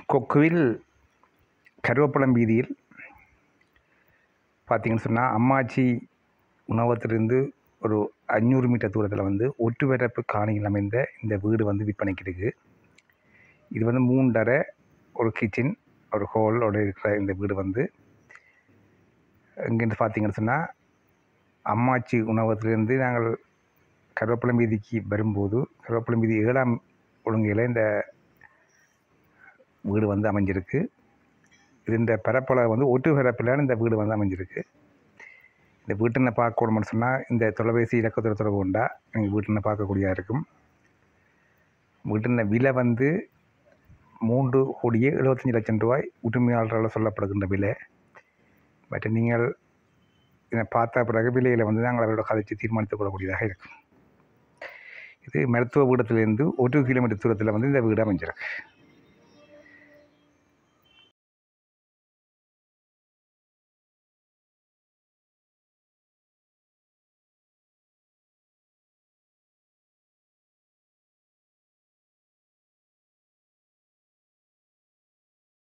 கொக்குவில் கருவேப்பழம் வீதியில் பார்த்தீங்கன்னு சொன்னால் அம்மாச்சி உணவகத்திலிருந்து ஒரு அஞ்சூறு மீட்டர் தூரத்தில் வந்து ஒட்டுவரப்பு காணியில் அமைந்த இந்த வீடு வந்து விற்பனைக்கு இருக்குது இது வந்து மூன்றரை ஒரு கிச்சன் ஒரு ஹோலோட இருக்கிற இந்த வீடு வந்து இங்கேருந்து பார்த்தீங்கன்னு சொன்னால் அம்மாச்சி உணவகத்திலிருந்து நாங்கள் கருவேப்பழம் வீதிக்கு வரும்போது கருவேப்பழம் வீதி ஏழாம் ஒழுங்கையில் இந்த வீடு வந்து அமைஞ்சிருக்கு இது இந்த பரப்பளவு வந்து ஒட்டு பரப்பில் இந்த வீடு வந்து அமைஞ்சிருக்கு இந்த வீட்டினை பார்க்கணும்னு சொன்னால் இந்த தொலைபேசி இலக்கத்தில் தொடர்பு கொண்டா நீங்கள் வீட்டினை பார்க்கக்கூடியதாக இருக்கும் வீட்டின விலை வந்து மூன்று கோடியே எழுபத்தஞ்சி லட்சம் ரூபாய் உரிமையாளர்களால் சொல்லப்படுகின்ற விலை பட் நீங்கள் இதை பார்த்த பிறகு விலையில் வந்து நாங்கள் அவரோட கதைச்சு தீர்மானித்துக் கொள்ளக்கூடியதாக இருக்கும் இது மருத்துவ வீடத்திலிருந்து ஒரு கிலோமீட்டர் தூரத்தில் வந்து இந்த வீடு அமைஞ்சிருக்கு